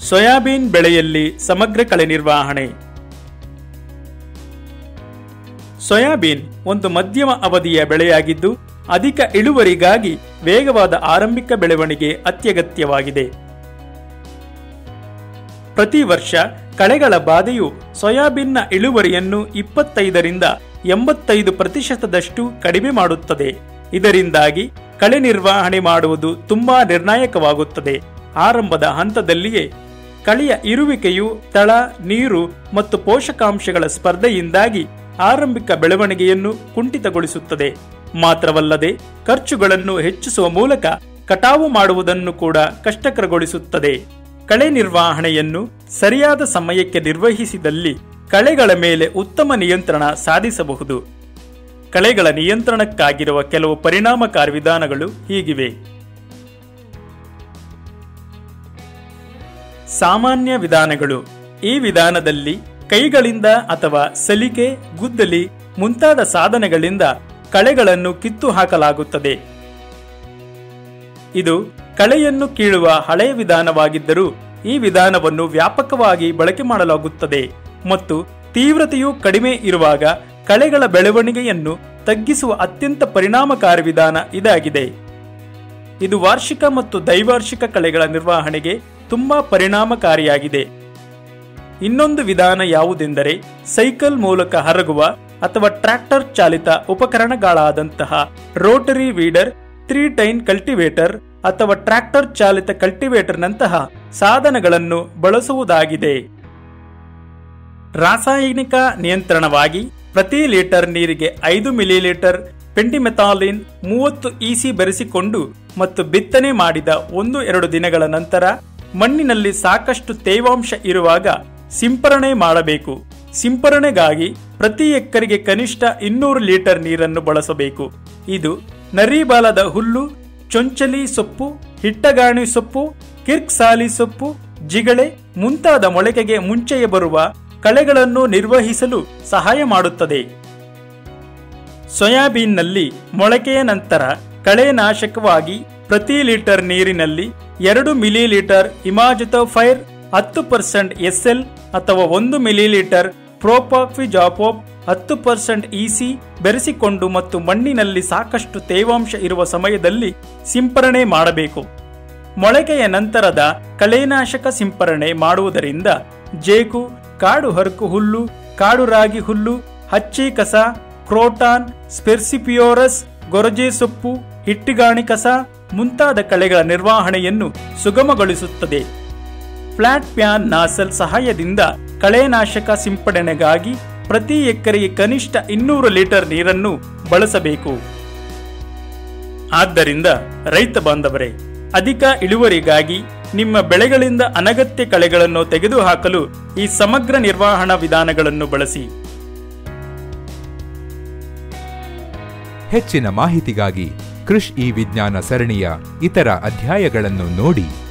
soybean ಬೆಳೆಯಲ್ಲಿ ಸಮಗ್ರ ಕಳೆ ನಿರ್ವಹಣೆ ಸೋಯಾಬೀನ್ ಒಂದು ಮಧ್ಯಮ ಅವಧಿಯ ಬೆಳೆಯಾಗಿದ್ದು ಅಧಿಕ ಇಳುವರಿಗಾಗಿ ವೇಗವಾದ ಆರಂಭಿಕ ಬೆಳವಣಿಗೆ ಅತ್ಯಗತ್ಯವಾಗಿದೆ ಪ್ರತಿ ವರ್ಷ ಕಳೆಗಳ ಬಾಧೆಯು ಸೋಯಾಬೀನ್ನ ಇಳುವರಿಯನ್ನು ಇಪ್ಪತ್ತೈದರಿಂದ ಎಂಬತ್ತೈದು ಪ್ರತಿಶತದಷ್ಟು ಕಡಿಮೆ ಮಾಡುತ್ತದೆ ಇದರಿಂದಾಗಿ ಕಳೆ ನಿರ್ವಹಣೆ ಮಾಡುವುದು ತುಂಬಾ ನಿರ್ಣಾಯಕವಾಗುತ್ತದೆ ಆರಂಭದ ಹಂತದಲ್ಲಿಯೇ ಕಳೆಯ ಇರುವಿಕೆಯು ತಳ ನೀರು ಮತ್ತು ಪೋಷಕಾಂಶಗಳ ಸ್ಪರ್ಧೆಯಿಂದಾಗಿ ಆರಂಭಿಕ ಬೆಳವಣಿಗೆಯನ್ನು ಕುಂಠಿತಗೊಳಿಸುತ್ತದೆ ಮಾತ್ರವಲ್ಲದೆ ಖರ್ಚುಗಳನ್ನು ಹೆಚ್ಚಿಸುವ ಮೂಲಕ ಕಟಾವು ಮಾಡುವುದನ್ನು ಕೂಡ ಕಷ್ಟಕರಗೊಳಿಸುತ್ತದೆ ಕಳೆ ನಿರ್ವಹಣೆಯನ್ನು ಸರಿಯಾದ ಸಮಯಕ್ಕೆ ನಿರ್ವಹಿಸಿದಲ್ಲಿ ಕಳೆಗಳ ಮೇಲೆ ಉತ್ತಮ ನಿಯಂತ್ರಣ ಸಾಧಿಸಬಹುದು ಕಳೆಗಳ ನಿಯಂತ್ರಣಕ್ಕಾಗಿರುವ ಕೆಲವು ಪರಿಣಾಮಕಾರಿ ವಿಧಾನಗಳು ಹೀಗಿವೆ ಸಾಮಾನ್ಯ ವಿಧಾನಗಳು ಈ ವಿಧಾನದಲ್ಲಿ ಕೈಗಳಿಂದ ಅಥವಾ ಸಲಿಕೆ ಗುದ್ದಲಿ ಮುಂತಾದ ಸಾಧನಗಳಿಂದ ಕಳೆಗಳನ್ನು ಕಿತ್ತು ಹಾಕಲಾಗುತ್ತದೆ ಇದು ಕಳೆಯನ್ನು ಕೀಳುವ ಹಳೆಯ ವಿಧಾನವಾಗಿದ್ದರೂ ಈ ವಿಧಾನವನ್ನು ವ್ಯಾಪಕವಾಗಿ ಬಳಕೆ ಮಾಡಲಾಗುತ್ತದೆ ಮತ್ತು ತೀವ್ರತೆಯು ಕಡಿಮೆ ಇರುವಾಗ ಕಳೆಗಳ ಬೆಳವಣಿಗೆಯನ್ನು ತಗ್ಗಿಸುವ ಅತ್ಯಂತ ಪರಿಣಾಮಕಾರಿ ವಿಧಾನ ಇದಾಗಿದೆ ಇದು ವಾರ್ಷಿಕ ಮತ್ತು ದೈವಾರ್ಷಿಕ ಕಳೆಗಳ ನಿರ್ವಹಣೆಗೆ ತುಂಬಾ ಪರಿಣಾಮಕಾರಿಯಾಗಿದೆ ಇನ್ನೊಂದು ವಿಧಾನ ಯಾವುದೆಂದರೆ ಸೈಕಲ್ ಮೂಲಕ ಹರಗುವ ಅಥವಾ ಟ್ರ್ಯಾಕ್ಟರ್ ಚಾಲಿತ ಉಪಕರಣಗಳಾದಂತಹ rotary weeder three tine cultivator ಅಥವಾ ಟ್ರ್ಯಾಕ್ಟರ್ ಚಾಲಿತ ಕಲ್ಟಿವೇಟರ್ನಂತಹ ಸಾಧನಗಳನ್ನು ಬಳಸುವುದಾಗಿದೆ ರಾಸಾಯನಿಕ ನಿಯಂತ್ರಣವಾಗಿ ಪ್ರತಿ ಲೀಟರ್ ನೀರಿಗೆ ಐದು ಮಿಲಿಲೀಟರ್ ಪೆಂಟಿಮೆಥಾಲಿನ್ ಮೂವತ್ತು ಇಸಿ ಬೆರೆಸಿಕೊಂಡು ಮತ್ತು ಬಿತ್ತನೆ ಮಾಡಿದ ಒಂದು ಎರಡು ದಿನಗಳ ನಂತರ ಮಣ್ಣಿನಲ್ಲಿ ಸಾಕಷ್ಟು ತೇವಾಂಶ ಇರುವಾಗ ಸಿಂಪರಣೆ ಮಾಡಬೇಕು ಸಿಂಪರಣೆಗಾಗಿ ಪ್ರತಿ ಎಕರೆಗೆ ಕನಿಷ್ಠ ಇನ್ನೂರು ಲೀಟರ್ ನೀರನ್ನು ಬಳಸಬೇಕು ಇದು ನರಿಬಾಲದ ಹುಲ್ಲು ಚೊಂಚಲಿ ಸೊಪ್ಪು ಹಿಟ್ಟಗಾಣಿ ಸೊಪ್ಪು ಕಿರ್ಕ್ಸಾಲಿ ಸೊಪ್ಪು ಜಿಗಳೆ ಮುಂತಾದ ಮೊಳಕೆಗೆ ಮುಂಚೆಯೇ ಬರುವ ಕಳೆಗಳನ್ನು ನಿರ್ವಹಿಸಲು ಸಹಾಯ ಮಾಡುತ್ತದೆ ಸೋಯಾಬೀನ್ನಲ್ಲಿ ಮೊಳಕೆಯ ನಂತರ ಕಳೆನಾಶಕವಾಗಿ ಪ್ರತಿ ಲೀಟರ್ ನೀರಿನಲ್ಲಿ ಎರಡು ಮಿಲಿಲೀಟರ್ ಇಮಾಜತೋಫೈರ್ ಹತ್ತು ಪರ್ಸೆಂಟ್ ಎಸ್ಎಲ್ ಅಥವಾ ಒಂದು ಮಿಲಿಲೀಟರ್ ಪ್ರೋಪಾಕ್ವಿಜಾಪೋಪ್ ಹತ್ತು ಪರ್ಸೆಂಟ್ ಇಸಿ ಬೆರೆಸಿಕೊಂಡು ಮತ್ತು ಮಣ್ಣಿನಲ್ಲಿ ಸಾಕಷ್ಟು ತೇವಾಂಶ ಇರುವ ಸಮಯದಲ್ಲಿ ಸಿಂಪರಣೆ ಮಾಡಬೇಕು ಮೊಳಕೆಯ ನಂತರದ ಕಳೆನಾಶಕ ಸಿಂಪರಣೆ ಮಾಡುವುದರಿಂದ ಜೇಕು ಕಾಡು ಹರಕು ಹುಲ್ಲು ಕಾಡು ರಾಗಿ ಹುಲ್ಲು ಹಚ್ಚಿ ಕಸ ಕ್ರೋಟಾನ್ ಸ್ಪೆರ್ಸಿಪಿಯೋರಸ್ ಗೊರಜೆ ಸೊಪ್ಪು ಹಿಟ್ಟಿಗಾಣಿ ಕಸ ಮುಂತಾದ ಕಳೆಗಳ ನಿರ್ವಹಣೆಯನ್ನು ಸುಗಮಗೊಳಿಸುತ್ತದೆ ಫ್ಲಾಟ್ ಪ್ಯಾನ್ ನಾಸಲ್ ಸಹಾಯದಿಂದ ಕಳೆನಾಶಕ ಸಿಂಪಡಣೆಗಾಗಿ ಪ್ರತಿ ಎಕರೆಗೆ ಕನಿಷ್ಠ ಇನ್ನೂರು ಲೀಟರ್ ನೀರನ್ನು ಬಳಸಬೇಕು ಆದ್ದರಿಂದ ರೈತ ಬಾಂಧವರೇ ಅಧಿಕ ಇಳುವರಿಗಾಗಿ ನಿಮ್ಮ ಬೆಳೆಗಳಿಂದ ಅನಗತ್ಯ ಕಳೆಗಳನ್ನು ತೆಗೆದುಹಾಕಲು ಈ ಸಮಗ್ರ ನಿರ್ವಹಣಾ ವಿಧಾನಗಳನ್ನು ಬಳಸಿ ಹೆಚ್ಚಿನ ಮಾಹಿತಿಗಾಗಿ ಕೃಷ್ ಇ ವಿಜ್ಞಾನ ಸರಣಿಯ ಇತರ ಅಧ್ಯಾಯಗಳನ್ನು ನೋಡಿ